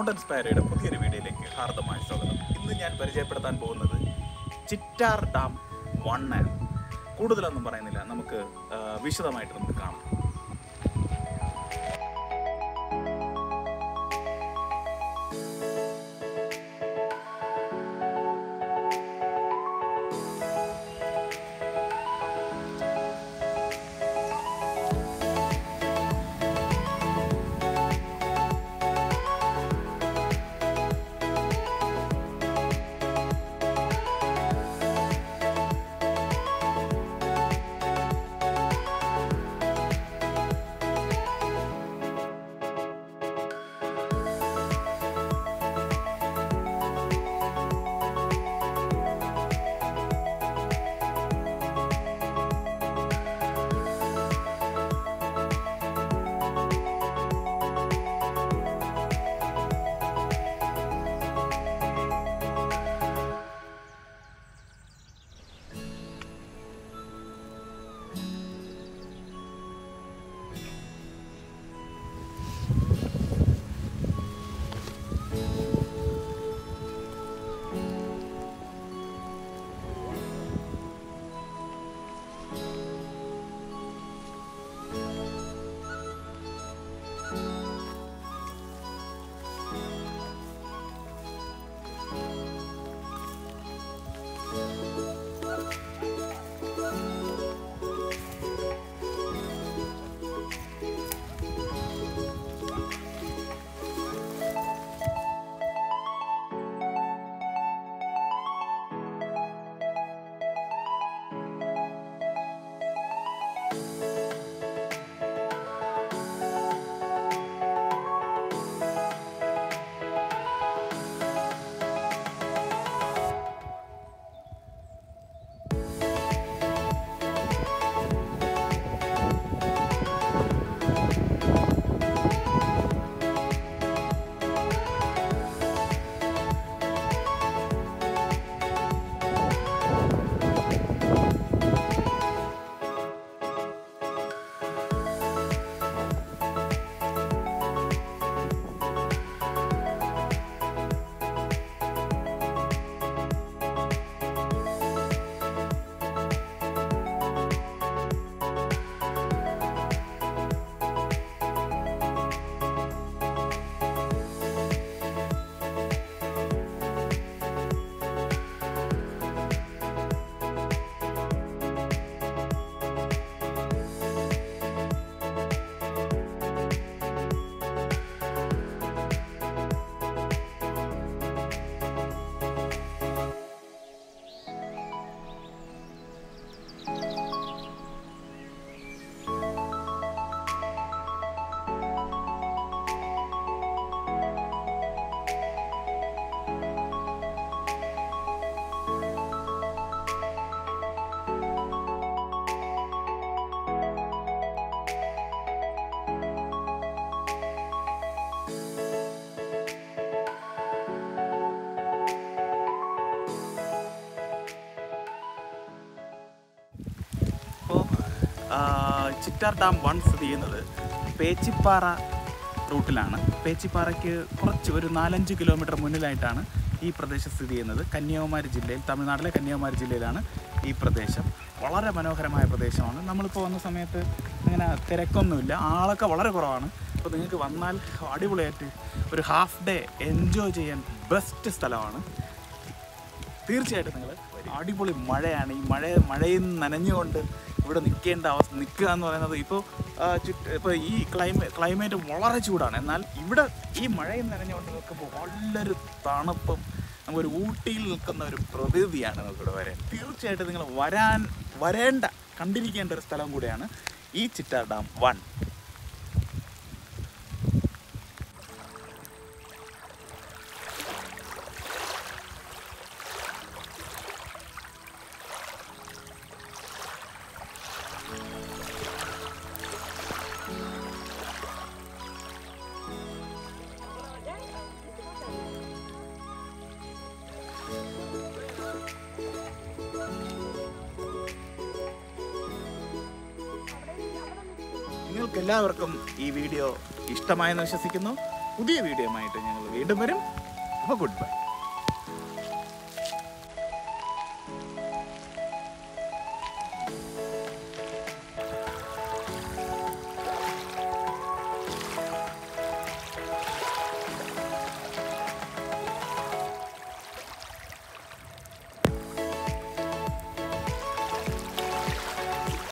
mountain സ്പൈറയുടെ പുതിയൊരു വീഡിയോയിലേക്ക് ഹാർദമായ സ്വാഗതം ഇന്ന് ഞാൻ പരിചയപ്പെടുത്താൻ പോകുന്നത് ചിറ്റാർ ഡാം വൺ ആണ് കൂടുതലൊന്നും പറയുന്നില്ല നമുക്ക് ആ, വിശദമായിട്ട് നമുക്ക് കാണാം ഇപ്പോൾ ചിറ്റാർ ഡാം വൺ സ്ഥിതി ചെയ്യുന്നത് പേച്ചിപ്പാറ റൂട്ടിലാണ് പേച്ചിപ്പാറയ്ക്ക് കുറച്ച് ഒരു നാലഞ്ച് കിലോമീറ്റർ മുന്നിലായിട്ടാണ് ഈ പ്രദേശം സ്ഥിതി ചെയ്യുന്നത് കന്യാകുമാരി ജില്ലയിൽ തമിഴ്നാട്ടിലെ കന്യാകുമാരി ജില്ലയിലാണ് ഈ പ്രദേശം വളരെ മനോഹരമായ പ്രദേശമാണ് നമ്മളിപ്പോൾ വന്ന സമയത്ത് അങ്ങനെ തിരക്കൊന്നുമില്ല ആളൊക്കെ വളരെ കുറവാണ് അപ്പോൾ നിങ്ങൾക്ക് വന്നാൽ അടിപൊളിയായിട്ട് ഒരു ഹാഫ് ഡേ എൻജോയ് ചെയ്യാൻ ബെസ്റ്റ് സ്ഥലമാണ് തീർച്ചയായിട്ടും നിങ്ങൾ അടിപൊളി മഴയാണ് ഈ മഴ മഴയിൽ നനഞ്ഞുകൊണ്ട് ഇവിടെ നിൽക്കേണ്ട അവസ്ഥ നിൽക്കുക എന്ന് പറയുന്നത് ഇപ്പോൾ ചുറ്റ് ഇപ്പോൾ ഈ ക്ലൈമേ ക്ലൈമറ്റ് വളരെ ചൂടാണ് എന്നാൽ ഇവിടെ ഈ മഴയിൽ നനഞ്ഞുകൊണ്ട് നിൽക്കുമ്പോൾ നല്ലൊരു തണുപ്പും നമുക്കൊരു ഊട്ടിയിൽ നിൽക്കുന്ന ഒരു പ്രകൃതിയാണ് നമുക്കിവിടെ വരാൻ തീർച്ചയായിട്ടും നിങ്ങൾ വരാൻ വരേണ്ട കണ്ടിരിക്കേണ്ട ഒരു സ്ഥലം കൂടിയാണ് ഈ ചിറ്റാർ ഡാം വൺ നിങ്ങൾക്ക് എല്ലാവർക്കും ഈ വീഡിയോ ഇഷ്ടമായെന്ന് വിശ്വസിക്കുന്നു പുതിയ വീഡിയോ ആയിട്ട് ഞങ്ങൾ വീണ്ടും വരും അപ്പോൾ ഗുഡ് ബൈ